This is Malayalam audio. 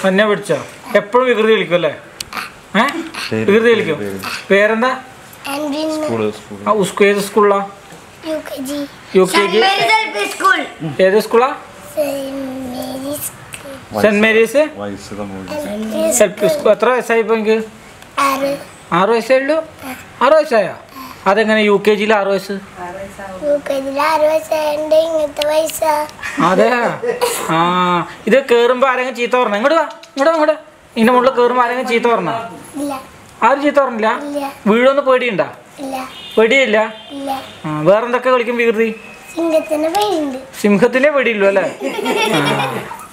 തന്നെ പിടിച്ചോ എപ്പോഴും വികൃതി കളിക്കും അല്ലേ ഏ വികൃതി കളിക്കും പേരെന്താ സ്കൂള് സ്കൂള് ആ ഉസ്കു ഏത് സ്കൂളിലാ U K G U K G school ഏത് സ്കൂളാ സെന്റ് മേരീസ് വയസ്സ് തമ്മിൽ എൽ പി സ്കൂൾ എത്ര വയസ്സായി ഇപ്പൊ എനിക്ക് ആറ് ആറ് വയസ്സേ ഉള്ളൂ ആറ് വയസ്സായോ അതെങ്ങനെ യു കെ ജിയിൽ ആറ് വയസ്സ് യു കെ ജിയിൽ ആറ് വയസ്സായതുകൊണ്ട് ഇങ്ങനത്തെ പൈസ അതെ ആ ഇത് കേറുമ്പോ ആരെങ്കിലും ചീത്ത പറഞ്ഞ ഇങ്ങോട്ട് വാ ഇങ്ങോട്ട് വാ, ഇങ്ങോട്ട് ഇതിന്റെ മുകളിൽ കേറുമ്പോ ആരെങ്കിലും ചീത്ത പറഞ്ഞ ഇല്ല ആരും ചീത്ത പറഞ്ഞില്ല ഇല്ല വീഴൊന്ന് പേടിയുണ്ടാ ഇല്ല പേടിയില്ല ഇല്ല ആ വേറെന്തൊക്കെ കളിക്കും വികൃതി സിംഗത്തിന് പേരുണ്ട് സിംഹത്തിനെ പേടിയില്ലോ അല്ലേ ആ